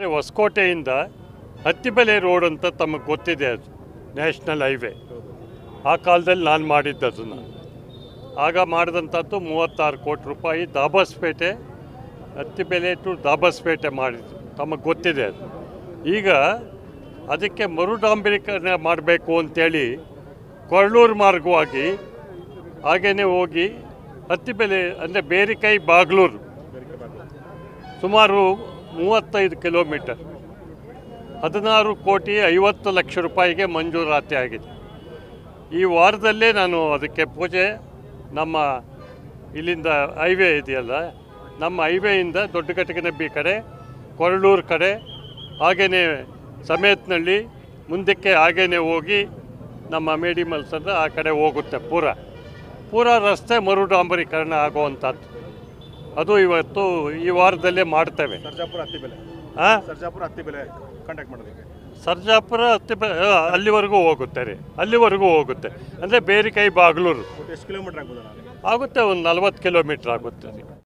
ಅಂದರೆ ಹೊಸಕೋಟೆಯಿಂದ ಹತ್ತಿಬೆಲೆ ರೋಡ್ ಅಂತ ತಮಗೆ ಗೊತ್ತಿದೆ ಅದು ನ್ಯಾಷನಲ್ ಹೈವೇ ಆ ಕಾಲದಲ್ಲಿ ನಾನು ಮಾಡಿದ್ದು ಅದನ್ನು ಆಗ ಮಾಡಿದಂಥದ್ದು ಮೂವತ್ತಾರು ಕೋಟಿ ರೂಪಾಯಿ ದಾಬಸ್ಪೇಟೆ ಹತ್ತಿಬೆಲೆ ಟು ದಾಬಸ್ಪೇಟೆ ಮಾಡಿದ್ದು ತಮಗೆ ಗೊತ್ತಿದೆ ಅದು ಈಗ ಅದಕ್ಕೆ ಮರುಡಾಂಬರೀಕರಣ ಮಾಡಬೇಕು ಅಂತೇಳಿ ಕೊರಳೂರು ಮಾರ್ಗವಾಗಿ ಹಾಗೇನೆ ಹೋಗಿ ಹತ್ತಿಬೆಲೆ ಅಂದರೆ ಬೇರಿಕೈ ಬಾಗ್ಲೂರು ಸುಮಾರು ಮೂವತ್ತೈದು ಕಿಲೋಮೀಟರ್ ಹದಿನಾರು ಕೋಟಿ ಐವತ್ತು ಲಕ್ಷ ರೂಪಾಯಿಗೆ ಮಂಜೂರಾತಿ ಆಗಿದೆ ಈ ವಾರದಲ್ಲೇ ನಾನು ಅದಕ್ಕೆ ಪೂಜೆ ನಮ್ಮ ಇಲ್ಲಿಂದ ಹೈವೇ ಇದೆಯಲ್ಲ ನಮ್ಮ ಹೈವೇಯಿಂದ ದೊಡ್ಡಗಟ್ಟಿಗೆನಬ್ಬಿ ಕಡೆ ಕೊರಳೂರು ಕಡೆ ಹಾಗೆಯೇ ಸಮೇತನಹಳ್ಳಿ ಮುಂದಕ್ಕೆ ಹಾಗೇನೆ ಹೋಗಿ ನಮ್ಮ ಮೇಡಿಮಲ್ಸ್ ಅಂದರೆ ಆ ಕಡೆ ಹೋಗುತ್ತೆ ಪೂರ ಪೂರ ರಸ್ತೆ ಮರುಡಾಂಬರೀಕರಣ ಆಗುವಂಥದ್ದು ಅದು ಇವತ್ತು ಈ ವಾರದಲ್ಲೇ ಮಾಡ್ತೇವೆ ಸರ್ಜಾಪುರ ಹತ್ತಿ ಬೆಲೆ ಹಾಂ ಸರ್ಜಾಪುರ ಹತ್ತಿ ಬೆಲೆ ಕಾಂಟ್ಯಾಕ್ಟ್ ಮಾಡೋದಕ್ಕೆ ಸರ್ಜಾಪುರ ಹತ್ತಿ ಬೆ- ಆ, ಅಲ್ಲಿವರೆಗೂ ಹೋಗುತ್ತೆ ರೀ ಅಲ್ಲಿವರೆಗೂ ಹೋಗುತ್ತೆ ಅಂದರೆ ಬೇರಿಕೈ ಬಾಗ್ಲೂರು ಒಟ್ಟು ಎಷ್ಟು ಕಿಲೋಮೀಟರ್ ಆಗ್ಬೋದು ನಾನು ಆಗುತ್ತೆ ಒಂದು ನಲ್ವತ್ತು ಕಿಲೋಮೀಟ್ರ್ ಆಗುತ್ತೆ ರೀ